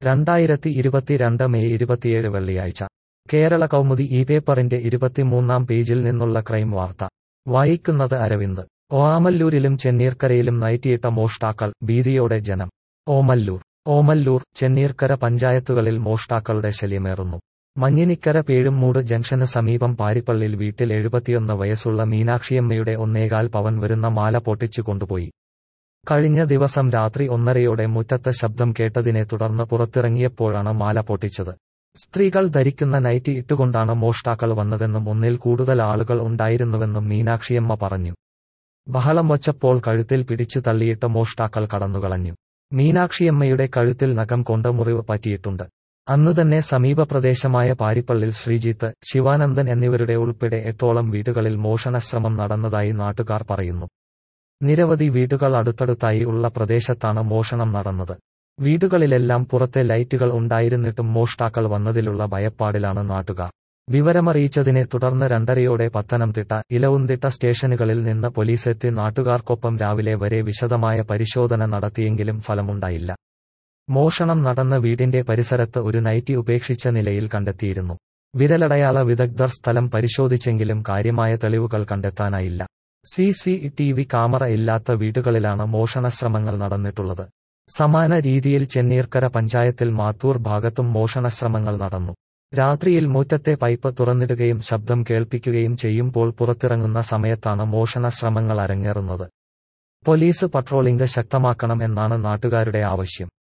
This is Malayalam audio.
രണ്ടായിരത്തി ഇരുപത്തിരണ്ട് മെയ് ഇരുപത്തിയേഴ് വെള്ളിയാഴ്ച കേരള കൗമുദി ഈ പേപ്പറിന്റെ ഇരുപത്തിമൂന്നാം പേജിൽ നിന്നുള്ള ക്രൈം വാർത്ത വായിക്കുന്നത് അരവിന്ദ് ഓമല്ലൂരിലും ചെന്നീർക്കരയിലും നൈറ്റിയിട്ട മോഷ്ടാക്കൾ ഭീതിയോടെ ജനം ഓമല്ലൂർ ഓമല്ലൂർ ചെന്നീർക്കര പഞ്ചായത്തുകളിൽ മോഷ്ടാക്കളുടെ ശല്യമേറുന്നു മഞ്ഞിനിക്കര പേഴുംമൂട് ജംഗ്ഷന് സമീപം പാരിപ്പള്ളിൽ വീട്ടിൽ എഴുപത്തിയൊന്ന് വയസ്സുള്ള മീനാക്ഷിയമ്മയുടെ ഒന്നേകാൽ പവൻ വരുന്ന മാല പൊട്ടിച്ചു കൊണ്ടുപോയി കഴിഞ്ഞ ദിവസം രാത്രി ഒന്നരയോടെ മുറ്റത്ത് ശബ്ദം കേട്ടതിനെ തുടർന്ന് പുറത്തിറങ്ങിയപ്പോഴാണ് മാല പൊട്ടിച്ചത് സ്ത്രീകൾ ധരിക്കുന്ന നൈറ്റി ഇട്ടുകൊണ്ടാണ് മോഷ്ടാക്കൾ വന്നതെന്നും ഒന്നിൽ കൂടുതൽ ആളുകൾ ഉണ്ടായിരുന്നുവെന്നും മീനാക്ഷിയമ്മ പറഞ്ഞു ബഹളം വച്ചപ്പോൾ കഴുത്തിൽ പിടിച്ചു തള്ളിയിട്ട് മോഷ്ടാക്കൾ കടന്നുകളഞ്ഞു മീനാക്ഷിയമ്മയുടെ കഴുത്തിൽ നഖം കൊണ്ട് മുറിവ് പറ്റിയിട്ടുണ്ട് അന്നുതന്നെ സമീപ പ്രദേശമായ പാരിപ്പള്ളിൽ ശ്രീജിത്ത് ശിവാനന്ദൻ എന്നിവരുടെ ഉൾപ്പെടെ എട്ടോളം വീടുകളിൽ മോഷണശ്രമം നടന്നതായി നാട്ടുകാർ പറയുന്നു നിരവധി വീടുകൾ അടുത്തടുത്തായി ഉള്ള പ്രദേശത്താണ് മോഷണം നടന്നത് വീടുകളിലെല്ലാം പുറത്തെ ലൈറ്റുകൾ ഉണ്ടായിരുന്നിട്ടും മോഷ്ടാക്കൾ വന്നതിലുള്ള ഭയപ്പാടിലാണ് നാട്ടുകാർ വിവരമറിയിച്ചതിനെ തുടർന്ന് രണ്ടരയോടെ പത്തനംതിട്ട ഇലവുന്തിട്ട സ്റ്റേഷനുകളിൽ നിന്ന് പോലീസെത്തി നാട്ടുകാർക്കൊപ്പം രാവിലെ വരെ വിശദമായ പരിശോധന നടത്തിയെങ്കിലും ഫലമുണ്ടായില്ല മോഷണം നടന്ന വീടിന്റെ പരിസരത്ത് ഒരു നൈറ്റി ഉപേക്ഷിച്ച നിലയിൽ കണ്ടെത്തിയിരുന്നു വിരലടയാള വിദഗ്ധർ സ്ഥലം പരിശോധിച്ചെങ്കിലും കാര്യമായ തെളിവുകൾ കണ്ടെത്താനായില്ല C C T V camera ഇല്ലാത്ത വീടുകളിലാണ് മോഷണശ്രമങ്ങൾ നടന്നിട്ടുള്ളത് സമാന രീതിയിൽ ചെന്നീർക്കര പഞ്ചായത്തിൽ മാത്തൂർ ഭാഗത്തും മോഷണശ്രമങ്ങൾ നടന്നു രാത്രിയിൽ മുറ്റത്തെ പൈപ്പ് തുറന്നിടുകയും ശബ്ദം കേൾപ്പിക്കുകയും ചെയ്യുമ്പോൾ പുറത്തിറങ്ങുന്ന സമയത്താണ് മോഷണ ശ്രമങ്ങൾ അരങ്ങേറുന്നത് പോലീസ് പട്രോളിംഗ് ശക്തമാക്കണം എന്നാണ് നാട്ടുകാരുടെ ആവശ്യം